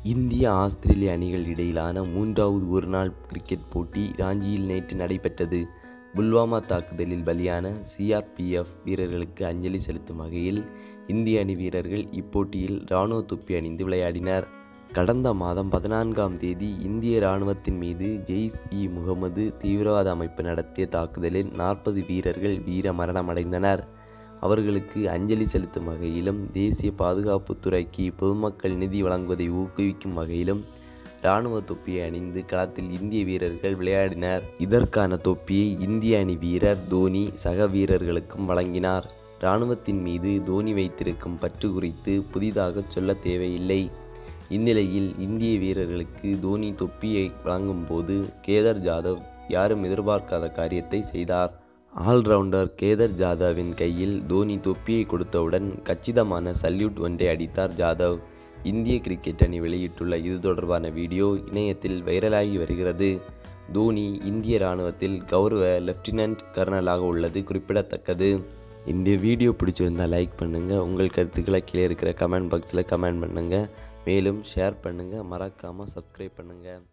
இந்திய ஆஸ்திரேலிய அணிகள் இடையிலான மூன்றாவது ஒருநாள் கிரிக்கெட் போட்டி ராஞ்சியில் நேற்று நடைபெற்றது புல்வாமா தாக்குதலில் பலியான சிஆர்பிஎஃப் வீரர்களுக்கு அஞ்சலி செலுத்தும் வகையில் இந்திய அணி வீரர்கள் இப்போட்டியில் இராணுவ தொப்பி அணிந்து விளையாடினர் கடந்த மாதம் பதினான்காம் தேதி இந்திய இராணுவத்தின் மீது ஜெய்ஸ் இ முகமது தீவிரவாத அமைப்பு நடத்திய தாக்குதலில் நாற்பது வீரர்கள் வீர மரணமடைந்தனர் அவர்களுக்கு அஞ்சலி செலுத்தும் வகையிலும் தேசிய பாதுகாப்புத் துறைக்கு பொதுமக்கள் நிதி வழங்குவதை ஊக்குவிக்கும் வகையிலும் இராணுவ தொப்பியை அணிந்து களத்தில் இந்திய வீரர்கள் விளையாடினர் இதற்கான தொப்பியை இந்திய அணி வீரர் தோனி சக வீரர்களுக்கும் வழங்கினார் இராணுவத்தின் மீது தோனி வைத்திருக்கும் பற்று குறித்து புதிதாக சொல்ல தேவையில்லை இந்நிலையில் இந்திய வீரர்களுக்கு தோனி தொப்பியை வழங்கும்போது கேதர் ஜாதவ் யாரும் எதிர்பார்க்காத காரியத்தை செய்தார் ஆல்ரவுண்டர் கேதர் ஜாதவின் கையில் தோனி தொப்பியை கொடுத்தவுடன் கச்சிதமான சல்யூட் ஒன்றை அடித்தார் ஜாதவ் இந்திய கிரிக்கெட் அணி வெளியிட்டுள்ள இது தொடர்பான வீடியோ இணையத்தில் வைரலாகி வருகிறது தோனி இந்திய இராணுவத்தில் கௌரவ லெப்டினன்ட் கர்னலாக உள்ளது குறிப்பிடத்தக்கது இந்த வீடியோ பிடிச்சிருந்தா லைக் பண்ணுங்கள் உங்கள் கருத்துக்களை கீழே இருக்கிற கமெண்ட் பாக்ஸில் கமெண்ட் பண்ணுங்கள் மேலும் ஷேர் பண்ணுங்கள் மறக்காமல் சப்ஸ்கிரைப் பண்ணுங்கள்